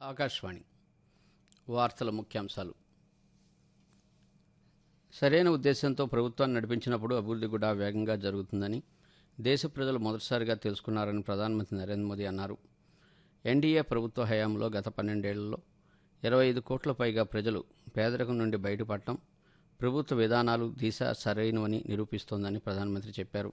ఆకాశవాణి వార్తల ముఖ్యాంశాలు సరైన ఉద్దేశంతో ప్రభుత్వాన్ని నడిపించినప్పుడు అభివృద్ధి కూడా వేగంగా జరుగుతుందని దేశ ప్రజలు మొదటిసారిగా తెలుసుకున్నారని ప్రధానమంత్రి నరేంద్ర మోదీ అన్నారు ఎన్డీఏ ప్రభుత్వ హయాంలో గత పన్నెండేళ్లలో ఇరవై ఐదు కోట్ల పైగా ప్రజలు పేదరికం నుండి బయటపడటం ప్రభుత్వ విధానాలు దిశ సరైనవని నిరూపిస్తోందని ప్రధానమంత్రి చెప్పారు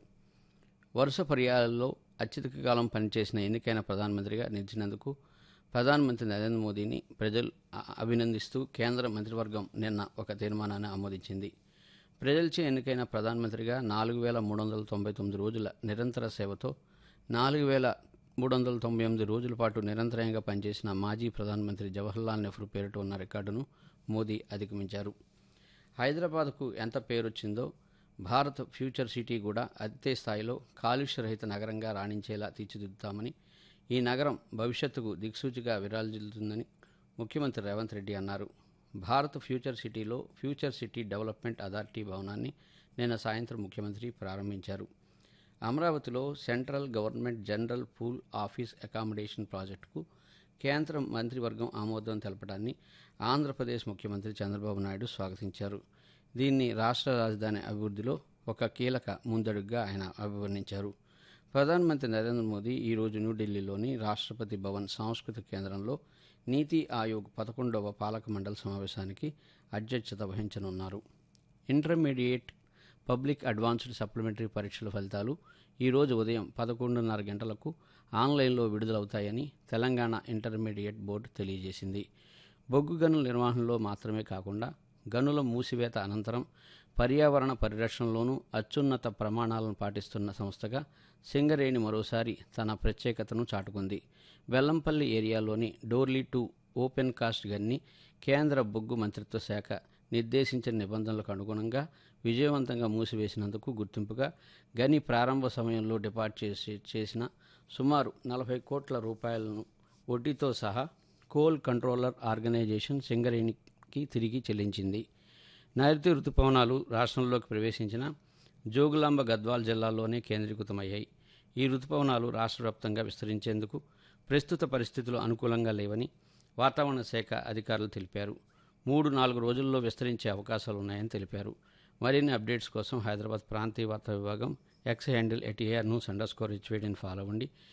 వరుస పర్యాయాల్లో అత్యధిక కాలం పనిచేసిన ఎన్నికైన ప్రధానమంత్రిగా నిలిచినందుకు ప్రధానమంత్రి నరేంద్ర మోదీని ప్రజలు అ- అభినందిస్తూ కేంద్ర మంత్రివర్గం నిన్న ఒక తీర్మానాన్ని ఆమోదించింది ప్రజలచే ఎన్నికైన ప్రధానమంత్రిగా నాలుగు వేల మూడు వందల తొంభై తొమ్మిది రోజుల నిరంతర సేవతో నాలుగు వేల మూడు వందల తొంభై ఎనిమిది రోజుల పాటు నిరంతరంగా పనిచేసిన మాజీ ప్రధానమంత్రి జవహర్లాల్ నెహ్రూ పేరిట ఉన్న రికార్డును మోదీ అధిగమించారు హైదరాబాద్కు ఎంత పేరొచ్చిందో భారత్ ఫ్యూచర్ సిటీ కూడా అదే స్థాయిలో కాలుష్యరహిత నగరంగా రాణించేలా తీర్చిదిద్దుతామని ఈ నగరం భవిష్యత్తుకు దిక్సూచిగా విరాజిల్లుతుందని ముఖ్యమంత్రి రేవంత్ రెడ్డి అన్నారు భారత్ ఫ్యూచర్ సిటీలో ఫ్యూచర్ సిటీ డెవలప్మెంట్ అథారిటీ భవనాన్ని నిన్న సాయంత్రం ముఖ్యమంత్రి ప్రారంభించారు అమరావతిలో central government general pool office accommodation ప్రాజెక్టుకు కేంద్ర మంత్రివర్గం ఆమోదం తెలపడాన్ని ఆంధ్రప్రదేశ్ ముఖ్యమంత్రి చంద్రబాబు నాయుడు స్వాగతించారు దీన్ని రాష్ట్ర రాజధాని అభివృద్ధిలో ఒక కీలక ముందడుగుగా ఆయన అభివర్ణించారు ప్రధానమంత్రి నరేంద్ర మోదీ ఈరోజు న్యూఢిల్లీలోని రాష్ట్రపతి భవన్ సాంస్కృతిక కేంద్రంలో నీతి ఆయోగ్ పదకొండవ పాలక మండలి సమావేశానికి అధ్యక్షత వహించనున్నారు ఇంటర్మీడియట్ పబ్లిక్ అడ్వాన్స్డ్ సప్లిమెంటరీ పరీక్షల ఫలితాలు ఈరోజు ఉదయం పదకొండున్నర గంటలకు ఆన్లైన్లో విడుదలవుతాయని తెలంగాణ ఇంటర్మీడియట్ బోర్డు తెలియజేసింది బొగ్గు గనుల నిర్వహణలో మాత్రమే కాకుండా గనుల మూసివేత అనంతరం పర్యావరణ పరిరక్షణలోనూ అత్యున్నత ప్రమాణాలను పాటిస్తున్న సంస్థగా సింగరేణి మరోసారి తన ప్రత్యేకతను చాటుకుంది బెల్లంపల్లి ఏరియాలోని డోర్లీ టూ ఓపెన్ కాస్ట్ గన్ని కేంద్ర బొగ్గు మంత్రిత్వ శాఖ నిర్దేశించిన నిబంధనలకు అనుగుణంగా విజయవంతంగా మూసివేసినందుకు గుర్తింపుగా గని ప్రారంభ సమయంలో డిపార్ట్ చేసి చేసిన సుమారు నలభై కోట్ల రూపాయలను వడ్డీతో సహా కోల్ కంట్రోలర్ ఆర్గనైజేషన్ సింగరేణికి తిరిగి చెల్లించింది నైరుతి రుతుపవనాలు రాష్ట్రంలోకి ప్రవేశించిన జోగులాంబ గద్వాల్ జిల్లాల్లోనే కేంద్రీకృతమయ్యాయి ఈ రుతుపవనాలు రాష్ట్ర వ్యాప్తంగా విస్తరించేందుకు ప్రస్తుత పరిస్థితులు అనుకూలంగా లేవని వాతావరణ శాఖ అధికారులు తెలిపారు మూడు నాలుగు రోజుల్లో విస్తరించే అవకాశాలు ఉన్నాయని తెలిపారు మరిన్ని అప్డేట్స్ కోసం హైదరాబాద్ ప్రాంతీయ వార్తా విభాగం X handle at AIR news under score హెచ్వేడిని ఫాలో అవ్వండి